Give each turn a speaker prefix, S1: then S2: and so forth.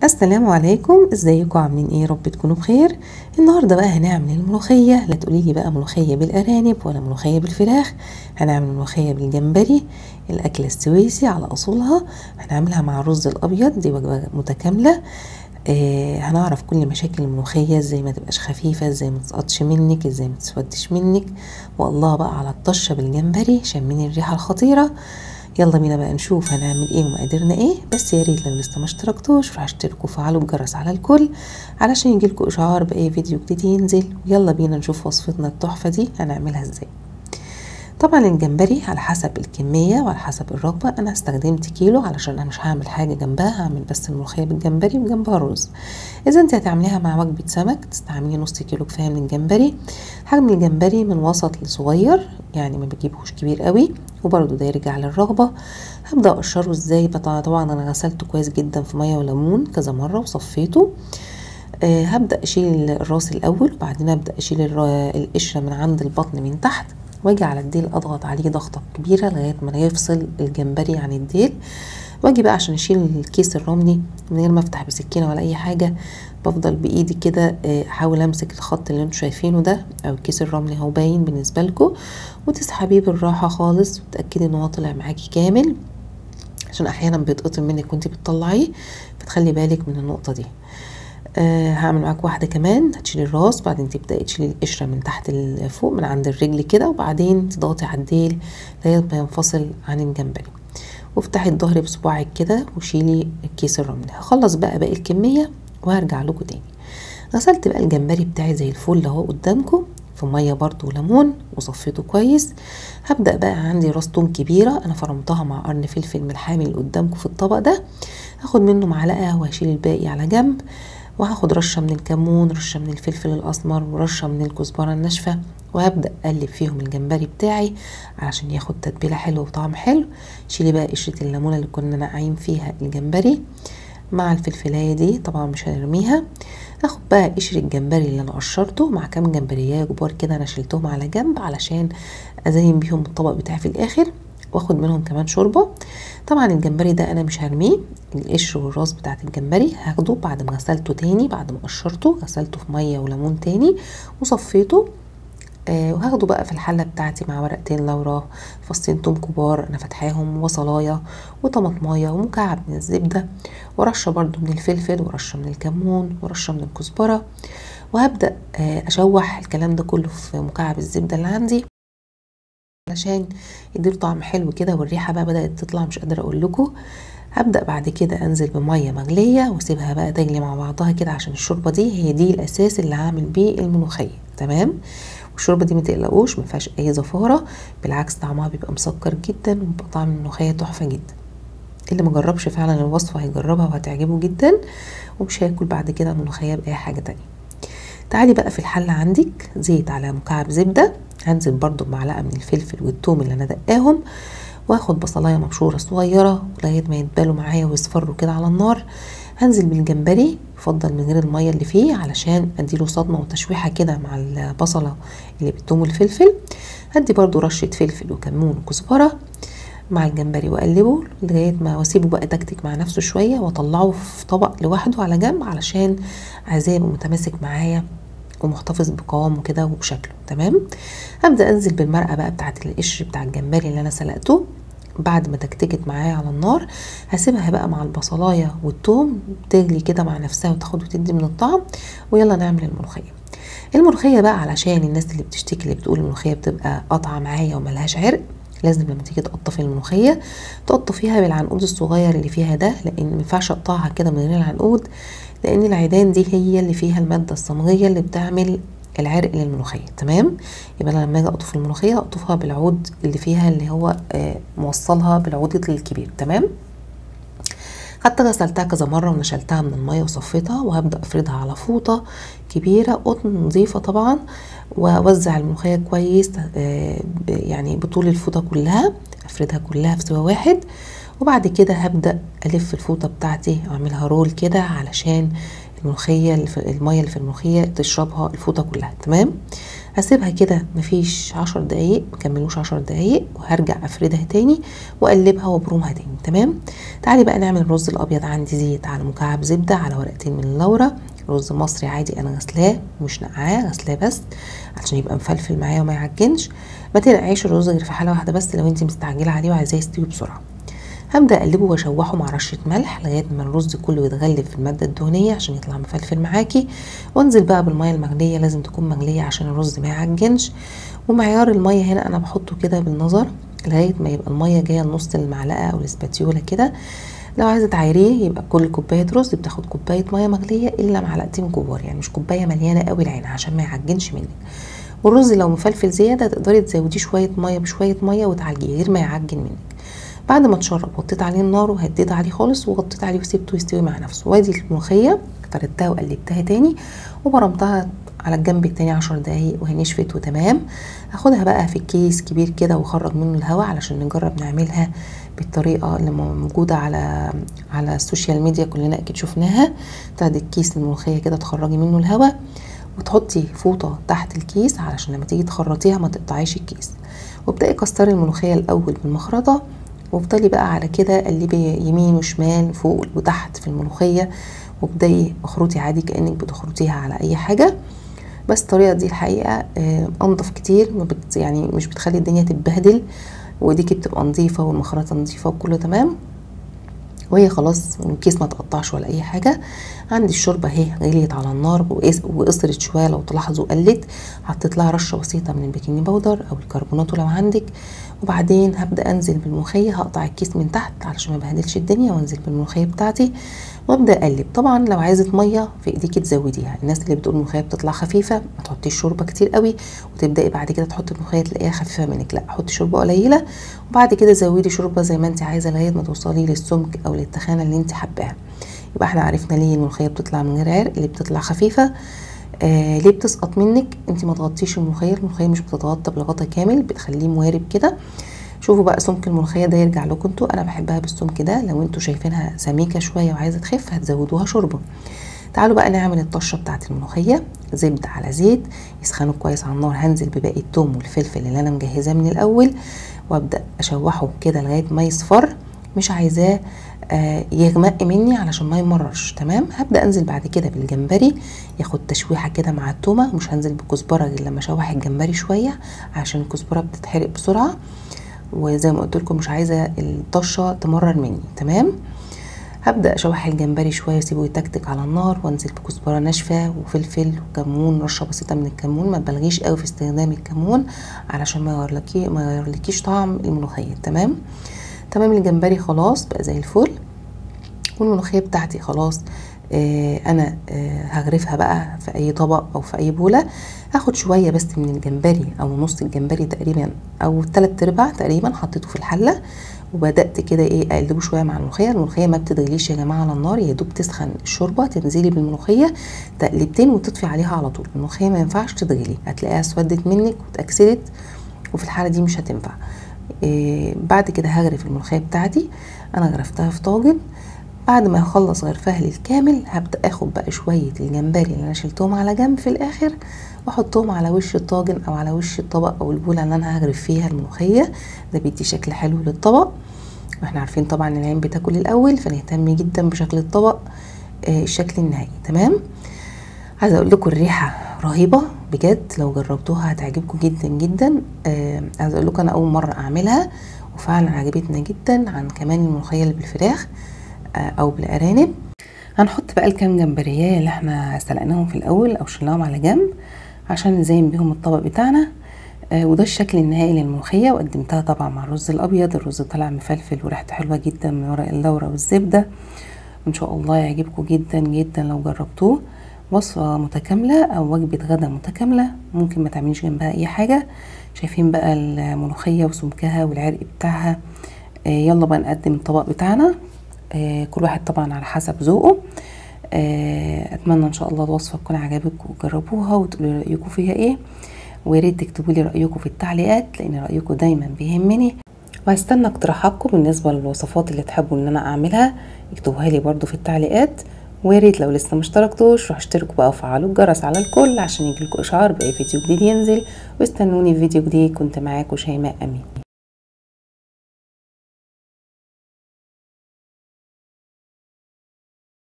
S1: السلام عليكم ازيكم عاملين ايه رب تكونوا بخير النهارده بقى هنعمل الملوخيه لا تقولي لي بقى ملوخيه بالارانب ولا ملوخيه بالفراخ هنعمل ملوخيه بالجمبري الاكله السويسي على اصولها هنعملها مع الرز الابيض دي وجبه متكامله آه هنعرف كل مشاكل الملوخيه ازاي ما تبقاش خفيفه ازاي ما تسقطش منك ازاي ما تسودش منك والله بقى على الطشه بالجمبري شامين الريحه الخطيره يلا بينا بقى نشوف هنعمل ايه ومقاديرنا ايه بس يا ريت لو لسه ما اشتركتوش روحوا اشتركوا وفعلوا الجرس على الكل علشان يجيلكوا اشعار باي فيديو جديد ينزل يلا بينا نشوف وصفتنا التحفه دي هنعملها ازاي طبعا الجمبري على حسب الكميه وعلى حسب الرغبه انا استخدمت كيلو علشان انا مش هعمل حاجه جنبها هعمل بس الملوخيه بالجمبري وجنبها رز اذا انت هتعمليها مع وجبه سمك تستعملي نص كيلو كفايه من الجمبري حجم الجمبري من وسط لصغير يعني ما بجيبهوش كبير قوي وبرده ده يرجع للرغبه هبدا اقشره ازاي طبعا انا غسلته كويس جدا في ميه وليمون كذا مره وصفيته أه هبدا اشيل الراس الاول وبعدين ابدا اشيل القشره من عند البطن من تحت واجي على الديل اضغط عليه ضغطه كبيره لغايه ما يفصل الجمبري عن الديل واجي بقى عشان اشيل الكيس الرملي من غير ما افتح بسكينه ولا اي حاجه بفضل بايدي كده احاول امسك الخط اللي انتوا شايفينه ده او الكيس الرملي هو باين بالنسبه لكم وتسحبيه بالراحه خالص وتاكدي ان هو طلع معاكي كامل عشان احيانا بيتقطم منك وانت بتطلعيه فتخلي بالك من النقطه دي أه هعمل معاك واحده كمان هتشيلي الراس بعدين تبداي تشيلي القشره من تحت فوق من عند الرجل كده وبعدين تضغطي على الديل لغايه ما ينفصل عن الجمبري وافتحي الظهر بصباعك كده وشيلي الكيس الرملي هخلص بقى باقي الكميه وهرجع لكم تاني غسلت بقى الجمبري بتاعي زي الفل اهو قدامكم في ميه برضو وليمون وصفيته كويس هبدا بقى عندي راس توم كبيره انا فرمتها مع قرن فلفل ملحامي اللي قدامكم في الطبق ده هاخد منه معلقه وهشيل الباقي على جنب وهاخد رشه من الكمون رشه من الفلفل الاسمر ورشه من الكزبره الناشفه وهبدا اقلب فيهم الجمبري بتاعي علشان ياخد تتبيله حلوه وطعم حلو شيلي بقى قشره الليمونه اللي كنا ناقعين فيها الجمبري مع الفلفلايه دي طبعا مش هنرميها هاخد بقى قشر الجمبري اللي انا قشرته مع كام جمبريه كبار كده انا شلتهم على جنب علشان ازين بيهم الطبق بتاعي في الاخر واخد منهم كمان شوربه طبعا الجمبري ده انا مش هرميه القشر والراس بتاعت الجمبري هاخده بعد ما غسلته تاني بعد ما قشرته غسلته في ميه وليمون تاني وصفيته آه وهاخده بقى في الحله بتاعتي مع ورقتين لورا فصين توم كبار انا فاتحاهم وصلايه وطماطمايه ومكعب من الزبده ورشه برده من الفلفل ورشه من الكمون ورشه من الكزبره وهبدا آه اشوح الكلام ده كله في مكعب الزبده اللي عندي علشان يديله طعم حلو كده والريحه بقى بدات تطلع مش قادره اقول لكم هبدا بعد كده انزل بميه مغليه واسيبها بقى تغلي مع بعضها كده عشان الشوربه دي هي دي الاساس اللي هعمل بيه الملوخيه تمام والشوربه دي متقلقوش ما فيهاش اي زفاره بالعكس طعمها بيبقى مسكر جدا وبيبقى طعم الملوخيه تحفه جدا اللي مجربش فعلا الوصفه هيجربها وهتعجبه جدا ومش هياكل بعد كده ملوخيه باي حاجه تانية تعالي بقى في الحله عندك زيت على مكعب زبده هنزل برضو بمعلقه من الفلفل والثوم اللي انا دقاهم واخد بصلايه مبشوره صغيره لغايه ما يتبالوا معايا ويصفروا كده على النار هنزل بالجمبري يفضل من غير الميه اللي فيه علشان اديله صدمه وتشويحه كده مع البصله اللي بالثوم والفلفل هدي برضو رشه فلفل وكمون وكزبره مع الجمبري واقلبه لغايه ما واسيبه بقى تكتك مع نفسه شويه واطلعه في طبق لوحده على جنب علشان عايزاه يبقى متماسك معايا ومحتفظ بقوامه كده وبشكله تمام هبدا انزل بالمرقه بقى بتاعت القشر بتاع الجمبري اللي انا سلقته بعد ما تكتكت معايا على النار هسيبها بقى مع البصلايه والثوم تغلي كده مع نفسها وتاخد وتدي من الطعم ويلا نعمل الملوخيه الملوخيه بقى علشان الناس اللي بتشتكي اللي بتقول الملوخيه بتبقى قطعه معايا وملهاش عرق لازم لما تيجي تقطفي الملوخيه تقطفيها بالعنقود الصغير اللي فيها ده لان ما ينفعش اقطعها كده من غير العنقود لان العيدان دي هي اللي فيها الماده الصمغيه اللي بتعمل العرق للملوخيه تمام يبقى انا لما اجي اقطف الملوخيه اقطفها بالعود اللي فيها اللي هو آه موصلها بالعود الكبير تمام حتى غسلتها كذا مره ونشلتها من الميه وصفيتها وهبدا افردها على فوطه كبيره قطن نظيفه طبعا واوزع الملوخيه كويس آه يعني بطول الفوطه كلها افردها كلها في سوا واحد وبعد كده هبدا الف الفوطه بتاعتي اعملها رول كده علشان الملوخيه اللي في الميه اللي في الملوخيه تشربها الفوطه كلها تمام هسيبها كده مفيش عشر دقايق مكملوش عشر دقايق وهرجع افردها تاني واقلبها وابرمها تاني تمام تعالي بقى نعمل الرز الابيض عندي زيت على مكعب زبده على ورقتين من اللورة رز مصري عادي انا غسلاه مش نقعاه غسلاه بس عشان يبقى مفلفل معايا وما يعجنش ما تنقعيش الرز غير في حاله واحده بس لو انت مستعجله عليه وعايزاه يستوي بسرعه هبدا اقلبه واشوحه مع رشه ملح لغايه ما الرز كله يتغلف في الماده الدهنيه عشان يطلع مفلفل معاكي وانزل بقى بالميه المغليه لازم تكون مغليه عشان الرز ما يعجنش ومعيار الميه هنا انا بحطه كده بالنظر لغايه ما يبقى الميه جايه لنص المعلقه او الاسباتيولا كده لو عايزه تعايريه يبقى كل كوبايه رز بتاخد كوبايه ميه مغليه الا معلقتين كبار يعني مش كوبايه مليانه قوي العين عشان ما يعجنش منك والرز لو مفلفل زياده تقدري تزوديه شويه ميه بشويه ميه وتعالجيه غير ما يعجن منك بعد ما اتشرب وطيت عليه النار وهديت عليه خالص وغطيت عليه وسبته يستوي مع نفسه وادي الملوخيه فردتها وقلبتها تاني وبرمتها على الجنب التاني عشر دقايق وهي نشفت وتمام هاخدها بقى في كيس كبير كده واخرج منه الهواء علشان نجرب نعملها بالطريقه اللي موجوده على على السوشيال ميديا كلنا اكيد شفناها تاخدي الكيس الملوخيه كده تخرجي منه الهواء وتحطي فوطه تحت الكيس علشان لما تيجي تخرطيها ما تقطعيش الكيس وابدأي كسري الملوخيه الاول بالمخرطه وافضلي بقى على كده قلبي يمين وشمال فوق وتحت في الملوخيه وابدأي اخرطي عادي كانك بتخرطيها على اي حاجه بس الطريقه دي الحقيقه انضف كتير ما بت يعني مش بتخلي الدنيا تتبهدل وايديكي بتبقى نظيفه والمخرطه نظيفه وكله تمام وهي خلاص الكيس ما تقطعش ولا اي حاجه عندي الشوربه اهي غليت على النار وقصرت شويه لو تلاحظوا قلت حطيت لها رشه بسيطه من البيكنج باودر او الكربوناتو لو عندك وبعدين هبدا انزل بالملوخيه هقطع الكيس من تحت علشان ما بهدلش الدنيا وانزل بالملوخيه بتاعتي وابدا اقلب طبعا لو عايزه ميه في ايديكي تزوديها الناس اللي بتقول الملوخيه بتطلع خفيفه ما تحطيش شوربه كتير قوي وتبداي بعد كده تحطي الملوخيه تلاقيها خفيفه منك لا حطي شوربه قليله وبعد كده زودي شوربه زي ما انت عايزه لغايه ما توصلي للسمك او للتخانه اللي انت حباها يبقى احنا عرفنا ليه الملوخيه بتطلع من غير عرق اللي بتطلع خفيفه آه ليه بتسقط منك انت ما تغطيش الملوخيه الملوخيه مش بتتغطى بالغطا كامل بتخليه موارب كده شوفوا بقى سمك الملوخيه ده يرجع لكم انتوا انا بحبها بالسمك ده لو انتوا شايفينها سميكه شويه وعايزه تخف هتزودوها شوربه تعالوا بقى نعمل الطشه بتاعه الملوخيه زبده على زيت يسخنوا كويس على النار هنزل بباقي التوم والفلفل اللي انا مجهزاه من الاول وابدا اشوحه كده لغايه ما يصفر مش عايزاه آه يغمق مني علشان ما يمررش تمام هبدا انزل بعد كده بالجمبري ياخد تشويحه كده مع التومه مش هنزل بالكزبره غير لما اشوح الجمبري شويه عشان الكزبره بتتحرق بسرعه وزي ما قلت لكم مش عايزه الطشه تمرر مني تمام هبدا اشوح الجمبري شويه اسيبه يتكتك على النار وانزل بكزبره ناشفه وفلفل وكمون رشه بسيطه من الكمون ما تبالغيش قوي في استخدام الكمون علشان ما يغيرلكي ما يغيرلكيش طعم الملوخيه تمام تمام الجمبري خلاص بقى زي الفل والملوخيه بتاعتي خلاص آه انا آه هغرفها بقى في اي طبق او في اي بوله هاخد شويه بس من الجمبري او نص الجمبري تقريبا او تلات ارباع تقريبا حطيته في الحله وبدات كده ايه اقلبه شويه مع الملوخيه الملوخيه ما بتتغليش يا جماعه على النار يا دوب تسخن الشوربه تنزلي بالملوخيه تقلبتين وتطفي عليها على طول الملوخيه ما ينفعش تتغلي هتلاقيها اسودت منك واتاكسدت وفي الحاله دي مش هتنفع إيه بعد كده هغرف الملوخيه بتاعتي انا غرفتها في طاجن بعد ما اخلص غرفها للكامل هبدا اخد بقى شويه الجمبري اللي انا شلتهم على جنب في الاخر واحطهم على وش الطاجن او على وش الطبق او البوله اللي انا هغرف فيها الملوخيه ده بيدي شكل حلو للطبق واحنا عارفين طبعا ان العين بتاكل الاول فنهتم جدا بشكل الطبق آه الشكل النهائي تمام عايزه اقول لكم الريحه رهيبه بجد لو جربتوها هتعجبكم جدا جدا آه عايزه اقول لكم انا اول مره اعملها وفعلا عجبتنا جدا عن كمان الملوخيه اللي بالفراخ آه او بالارانب هنحط بقى الكام جمبرية اللي احنا سلقناهم في الاول او شلناهم على جنب عشان نزين بيهم الطبق بتاعنا آه وده الشكل النهائي للملوخيه وقدمتها طبعا مع الرز الابيض الرز طلع مفلفل وريحته حلوه جدا من ورق اللورة والزبده ان شاء الله يعجبكم جدا جدا لو جربتوه وصفة متكاملة أو وجبة غدا متكاملة ممكن ما تعمليش جنبها أي حاجة شايفين بقى الملوخية وسمكها والعرق بتاعها آه يلا بقى نقدم الطبق بتاعنا آه كل واحد طبعا على حسب ذوقه آه اتمنى ان شاء الله الوصفه تكون عجبتكم وتجربوها وتقولوا رايكم فيها ايه ويا ريت تكتبوا لي رايكم في التعليقات لان رايكم دايما بيهمني وهستنى اقتراحاتكم بالنسبه للوصفات اللي تحبوا ان انا اعملها اكتبوها لي برضو في التعليقات وياريت لو لسه مشتركتوش روحوا اشتركوا بقى وفعلوا الجرس على الكل عشان يجيلكوا اشعار باي فيديو جديد ينزل واستنوني في فيديو جديد كنت معاكم شيماء امين